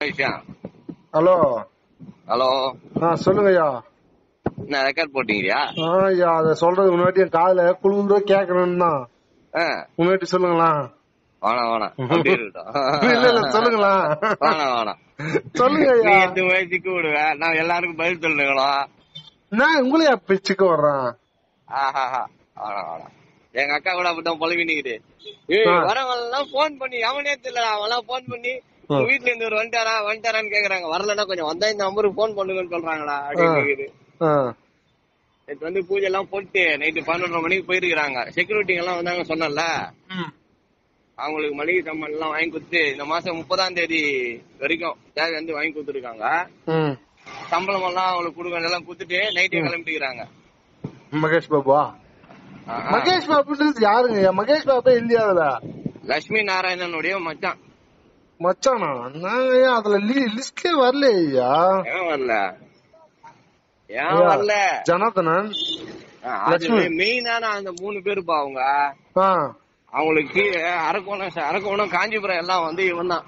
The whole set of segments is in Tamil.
விஷயம் ஹலோ ஹலோ ஆ சொல்லுங்கய்யா என்ன ரெக்கார்ட் போட்டீங்கயா ஆ ஐயா அத சொல்றது முன்னாடி என் காதுல குழுந்தோ கேட்கணும்னு தான் முன்னாடி சொல்லுங்களா வேணாம் வேணாம் அப்படி இருக்கட்டும். இல்ல இல்ல சொல்லுங்களா வேணாம் வேணாம் சொல்லுங்க நீ ஐயா எட்டு வயசுக்கு விடுவேன் நான் எல்லாருக்கும் பதில் சொல்லணும் நான் உங்களையா பிச்சுக்கு வர்றேன் ஆஹாஹா. வேணாம் வேணாம் எங்க அக்கா கூட அப்படிதான் பொழுவினிக்குது ஏய் ஆ. வரவங்க எல்லாம் போன் பண்ணி அவனே தெரியல அவன் எல்லாம் போன் பண்ணி ஆ. உங்க வீட்டுல இருந்து ஒரு வந்துட்டாரா வந்துட்டாரான்னு கேக்குறாங்க வரலன்னா கொஞ்சம் வந்தா இந்த நம்பருக்கு போன் பண்ணுங்கன்னு சொல்றாங்கடா அப்படின்னு கேக்குது ஆ. நேத்து வந்து பூஜை எல்லாம் போட்டு நைட்டு பன்னெண்டரை மணிக்கு போயிருக்காங்க செக்யூரிட்டி எல்லாம் வந்தாங்க சொன்னல ம். அவங்களுக்கு மளிகை சாமான் எல்லாம் வாங்கி கொடுத்து இந்த மாசம் முப்பதாம் தேதி வரைக்கும் தேவை வந்து வாங்கி கொடுத்துருக்காங்க ம். சம்பளம் எல்லாம் அவங்களுக்கு கொடுக்க எல்லாம் கொடுத்துட்டு நைட்டே கிளம்பிட்டுக்கிறாங்க மகேஷ் பாபுவா ஆ, ஆ. மகேஷ் பாபுன்றது யாருங்க ஐயா மகேஷ் பாபு இல்லையாதுல லட்சுமி நாராயணனுடைய மச்சான் மச்சானா நாங்க ஐயா அதுல லிஸ்ட்லயே வரல ஐயா ஏன் வரல ஏன் ஐயா, வரல ஜனார்தனன் ஆ, அது லட்சுமி. மெயினான அந்த மூணு பேருப்பா அவங்க ஆ அவங்களுக்கு கீழே அரக்கோணம் அரக்கோணம் காஞ்சிபுரம் எல்லாம் வந்து இவன் தான்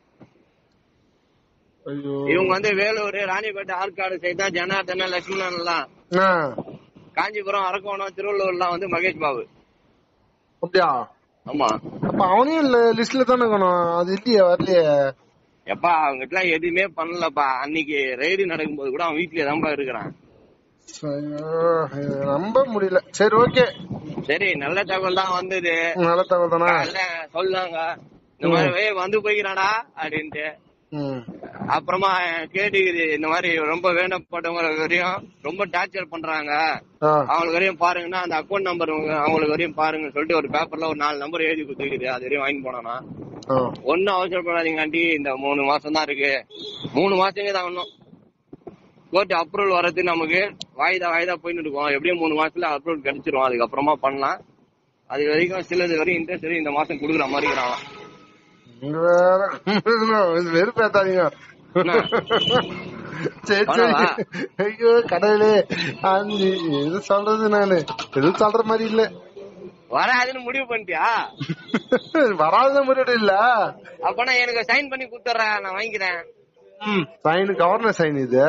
ஐயோ இவங்க வந்து வேலூர் ராணிப்பேட்டை ஆற்காடு சைடு தான் ஜனார்தன லட்சுமணன் எல்லாம் ஆ, காஞ்சிபுரம் அரக்கோணம் திருவள்ளூர்லாம் வந்து மகேஷ் பாபு அப்படியா ஆமா அப்ப அவனையும் இல்ல லிஸ்ட்ல தானே இருக்கணும் அது இல்லையே வரலையே எப்பா அவங்க எல்லாம் எதுவுமே பண்ணலப்பா அன்னைக்கு ரெய்டு நடக்கும்போது கூட அவன் வீட்லயே தான்ப்பா இருக்கிறான் ஐயோ, இது நம்ப முடியல சரி ஓகே சரி நல்ல தகவல் தான் வந்தது நல்ல தகவல் தானா காலைல சொல்லாங்க இந்த மாதிரி "ஏய், வந்து போய்க்கிறாடா அப்படின்ட்டு ம். அப்புறமா கேட்டுக்குது இந்த மாதிரி ரொம்ப வேண்டப்பட்டவங்க வரையும் ரொம்ப டார்ச்சர் பண்றாங்க ஆ, அவங்களுக்கு வரையும் பாருங்கன்னா அந்த அக்கௌண்ட் நம்பர் அவங்களுக்கு வரையும் பாருங்க சொல்லிட்டு ஒரு பேப்பர்ல ஒரு நாலு நம்பர் எழுதி கொடுத்துருக்குது அது வரையும் வாங்கி போனானா ஆ. ஒன்னும் அவசரப்படாதீங்க ஆண்டி இந்த மூணு மாசம் தான் இருக்கு மூணு மாசங்க தான் ஒன்னும் கோர்ட் அப்ரூவல் வர்றது நமக்கு வாய்தா வாய்தா போயின்னு இருக்கோம் எப்படியும் மூணு மாசத்துல அப்ரூவல் கிடைச்சிரும் அதுக்கப்புறமா பண்ணலாம் அது வரைக்கும் சிலது வரையும் இன்ட்ரெஸ்ட் வரையும் இந்த மாசம் குடுக்குற மாதிரி இருக்கிறான் நீங்க வேற இது வெறுப்பேத்தாதீங்க என்ன? சரி சரி பரவா? ஐயோ கடவுளே ஆந்தி எது சொல்றது நானு எதுவும் சொல்ற மாதிரி இல்ல வராதுன்னு முடிவு பண்ணிட்டியா வராத முறையோட இல்ல அப்பனா எனக்கு சைன் பண்ணி கொடுத்துட்றேன் நான் வாங்கிக்கிறேன் சைன் கவர்னர் சைன் இது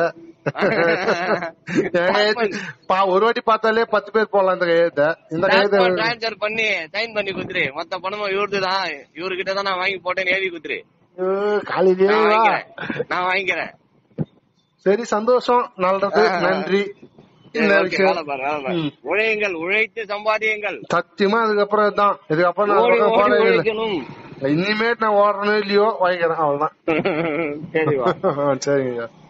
என் கையெழுத்து பா ஒரு வாட்டி பார்த்தாலே பத்து பேர் போடலாம் இந்த கையெழுத்த இந்த கையெழுத்து டிரான்ஸ்பர் பண்ணி சைன் பண்ணி கொடுத்துரு மொத்த பணமும் இவருது தான் இவர்கிட்ட தான் நான் வாங்கி போட்டேன்னு எழுதி கொடுத்துரு ஐயோ, காலையிலேயே நான் வா. வாங்கிக்கிறேன் நான் வாங்கிக்கிறேன் சரி சந்தோஷம் நல்லது ஆ. நன்றி சரி, இந்த okay, விஷயம் வேலை பாரு, வேலை பாரு. ம். உழையுங்கள் உழைத்து சம்பாதியுங்கள் சத்தியமா அதுக்கப்புறம் தான் இதுக்கப்புறம் நான் ஓடி பக்கம் ஓடி போறதே இல்ல. உழைக்கணும் இனிமேட் நான் ஓடுறேனோ இல்லையோ வாங்கிக்கிறேன் அவ்வளவுதான் சரிவா சரிங்க